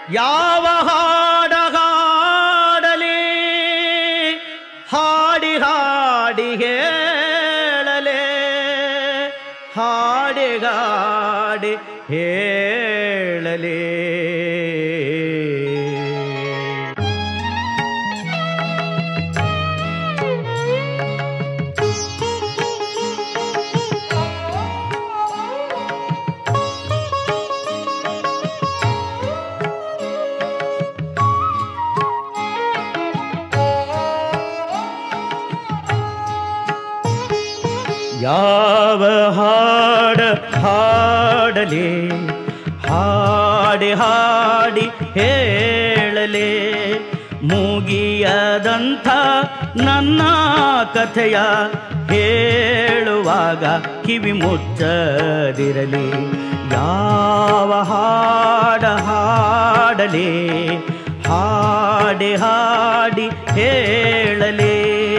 ಯಾವ ಹಾಡ ಹಾಡಲಿ ಹಾಡಿ ಹಾಡಿ ಹೇಳಲೆ ಹಾಡಿ ಹಾಡಿ ಹೇಳಲೆ ಯಾವ ಹಾಡ ಹಾಡಲಿ ಹಾಡಿ ಹಾಡಿ ಹೇಳಲೆ ಮೂಗಿಯದಂಥ ನನ್ನ ಕಥೆಯ ಹೇಳುವಾಗ ಕಿವಿ ಮುಚ್ಚದಿರಲಿ ಯಾವ ಹಾಡ ಹಾಡಲಿ ಹಾಡಿ ಹಾಡಿ ಹೇಳಲಿ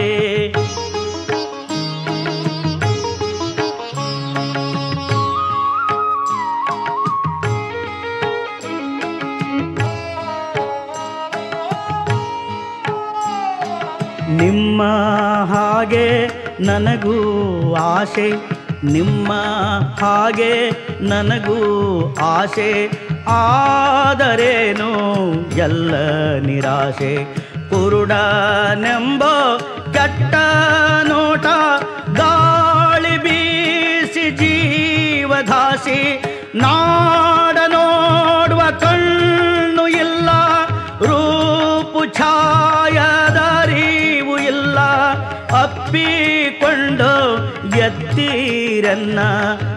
ನಿಮ್ಮ ಹಾಗೆ ನನಗೂ ಆಸೆ ನಿಮ್ಮ ಹಾಗೆ ನನಗೂ ಆಸೆ ಆದರೇನು ಎಲ್ಲ ನಿರಾಶೆ ಕುರುಡನೆಂಬ ಕೆಟ್ಟ ನೋಟ ಗಾಳಿ ಬೀಸಿ ಜೀವಧಾಸಿ ನಾಡ ನೋಡುವ ಕಣ್ಣು ಇಲ್ಲ ರೂಪು ಛಾಯದರಿವು ಇಲ್ಲ ಅಪ್ಪಿಕೊಂಡು ಎತ್ತೀರನ್ನ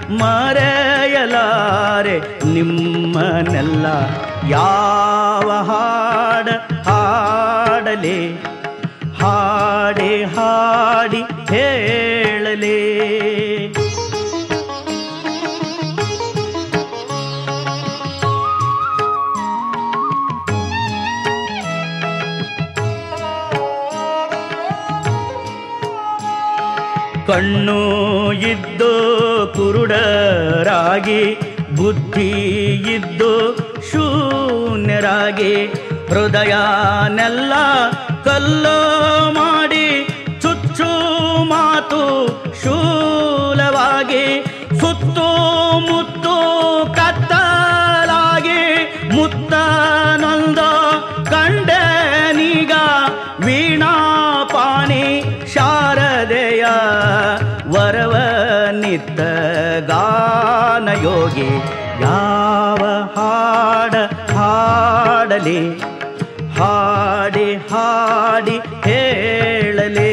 ಮರೆಯಲಾರೆ ನಿಮ್ಮನೆಲ್ಲ ಯಾವ ಹಾಡ ಹಾಡಲಿ ಹಾಡಿ ಹಾಡಿ ಹೇಳಲಿ ಕಣ್ಣು ಇದ್ದು ಕುರುಡರಾಗಿ ಬುದ್ಧಿ ಇದ್ದು ಶೂನ್ಯರಾಗಿ ಹೃದಯನೆಲ್ಲ ಕಲ್ಲು ಮಾಡಿ ಚುಚ್ಚು ಮಾತು ಶೂಲವಾಗಿ ಸುತ್ತು ಮುತ್ತು ಕತ್ತಲಾಗಿ ಮುತ್ತನೊಂದು ಕಂಡನೀಗ ವೀಣಾ ಪಾಣಿ ಶಾರದೆಯ ವರವ ನಿತ್ತ ಗಾನಯೋಗಿ ಯಾವ ಹಾಡ ಹಾಡಲಿ ಹಾಡಿ ಹಾಡಿ ಹೇಳಲಿ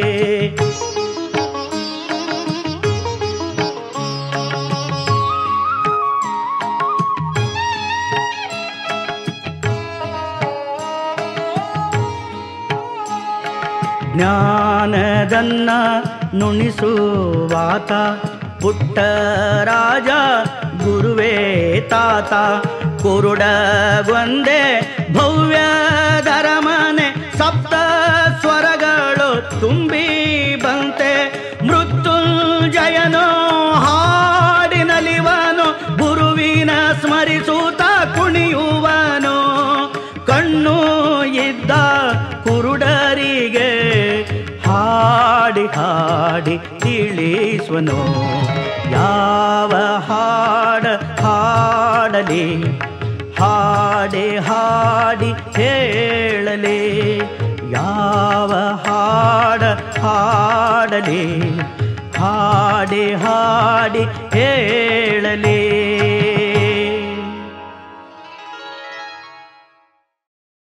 ಜ್ಞಾನದನ್ನ ನುಣಿಸುವಾತ ಪುಟ್ಟ ರಾಜ ಗುರುವೇ ತಾತ ಕುರುಡಗೊಂದೆ ಭವ್ಯ ಧರಮನೆ ಸಪ್ತ ಸ್ವರಗಳು ತುಂಬಿ ಬಂತೆ ಮೃತ್ಯುಂಜಯನು ಹಾಡಿನಲಿವನು ಗುರುವಿನ ಸ್ಮರಿಸುತ್ತ ಕುಣಿಯುವನು ಕಣ್ಣು ಇದ್ದ ಕುರುಡರಿಗೆ ಹಾಡಿ ಹಾಡಿ ತಿಳಿಸುವನು ಯಾವ ಹಾಡ ಹಾಡಲಿ ಹಾಡಿ ಹಾಡಿ ಹೇಳಲಿ ಯಾವ ಹಾಡ ಹಾಡಲಿ ಹಾಡಿ ಹಾಡಿ ಹೇಳಲಿ